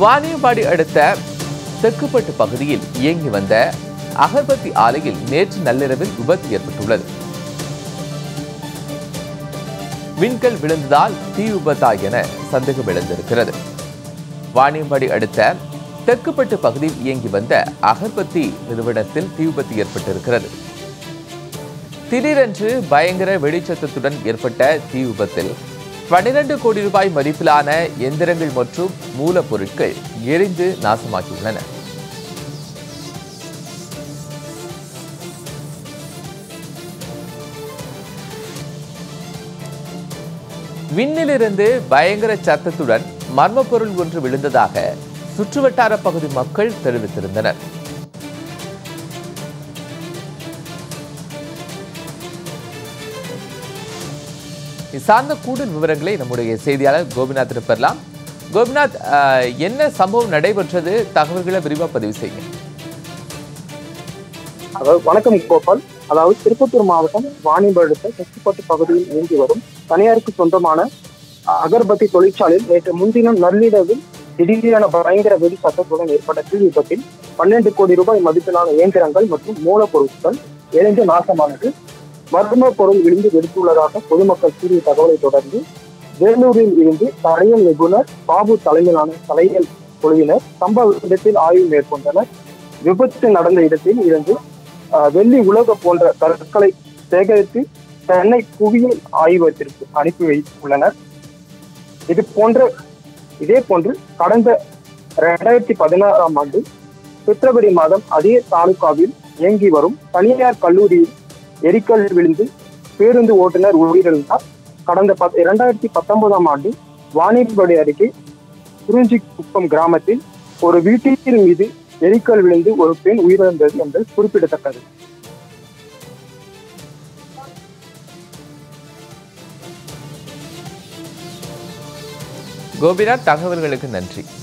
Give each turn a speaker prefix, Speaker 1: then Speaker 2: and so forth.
Speaker 1: வாணியம்பாடி அடுத்த தெக்குப்பட்டு பகுதியில் இயங்கி வந்த அகர்பத்தி ஆலையில் நேற்று நள்ளிரவில் விபத்து ஏற்பட்டுள்ளது விண்கல் விழுந்ததால் தீ விபத்தா என சந்தேகம் எழுந்திருக்கிறது வாணியம்பாடி அடுத்த தெக்குப்பட்டு பகுதியில் இயங்கி வந்த அகர்பத்தி நிறுவனத்தில் தீ விபத்து ஏற்பட்டிருக்கிறது திடீரென்று பயங்கர வெடிச்சத்தத்துடன் ஏற்பட்ட தீ விபத்தில் பன்னிரண்டு கோடி ரூபாய் மதிப்பிலான எந்திரங்கள் மற்றும் மூலப்பொருட்கள் எரிந்து நாசமாகியுள்ளன விண்ணிலிருந்து பயங்கர சத்தத்துடன் மர்ம பொருள் ஒன்று விழுந்ததாக சுற்றுவட்டார பகுதி மக்கள் தெரிவித்திருந்தனர் இது சார்ந்த கூடுதல் விவரங்களை நம்முடைய செய்தியாளர் கோபிநாத் பெறலாம் கோபிநாத் அஹ், என்ன சம்பவம் நடைபெற்றது தகவல்களை விரிவா பதிவு செய்யுங்க
Speaker 2: அதாவது வணக்கம் கோபால் அதாவது திருப்பத்தூர் மாவட்டம் வாணிப அடுத்த தெற்குப்பட்டு பகுதியில் இயங்கி வரும் தனியாருக்கு சொந்தமான அகர்பத்தி தொழிற்சாலையில் நேற்று முன்தினம் நள்ளிரவில் திடீரென பயங்கர வெடி சத்தத்துடன் ஏற்பட்ட தீ விபத்தில் பன்னெண்டு கோடி ரூபாய் மதிப்பிலான இயந்திரங்கள் மற்றும் மூலப்பொருட்கள் எரிந்து நாசமானது மர்ம பொருள் விழுந்து வெடித்துள்ளதாக பொதுமக்கள் கூறிய தகவலை தொடர்ந்து வேலூரில் இருந்து தடையல் நிபுணர் பாபு தலைமையிலான தலையல் குழுவினர் சம்பவ இடத்தில் ஆய்வு மேற்கொண்டனர் விபத்து நடந்த இடத்தில் இருந்து அஹ், வெள்ளி உலக போன்ற கற்களை சேகரித்து சென்னை புவியியல் ஆய்வகத்திற்கு அனுப்பி வைத்துள்ளனர் இது போன்ற இதே போன்று கடந்த இரண்டாயிரத்தி பதினாறாம் ஆண்டு பிப்ரவரி மாதம் அதே தாலுகாவில் இயங்கி வரும் தனியார் கல்லூரியில் எரிக்கல் விழுந்து பேருந்து ஓட்டுநர் உயிரிழந்தார் கடந்த பத் இரண்டாயிரத்தி பத்தொன்பதாம் ஆண்டு வாணிபடி அருகே குறிஞ்சிக்குப்பம் கிராமத்தில் ஒரு வீட்டின் மீது எரிக்கல் விழுந்து ஒரு பெண் உயிரிழந்தது என்பது குறிப்பிடத்தக்கது
Speaker 1: கோபிநாத் தகவல்களுக்கு நன்றி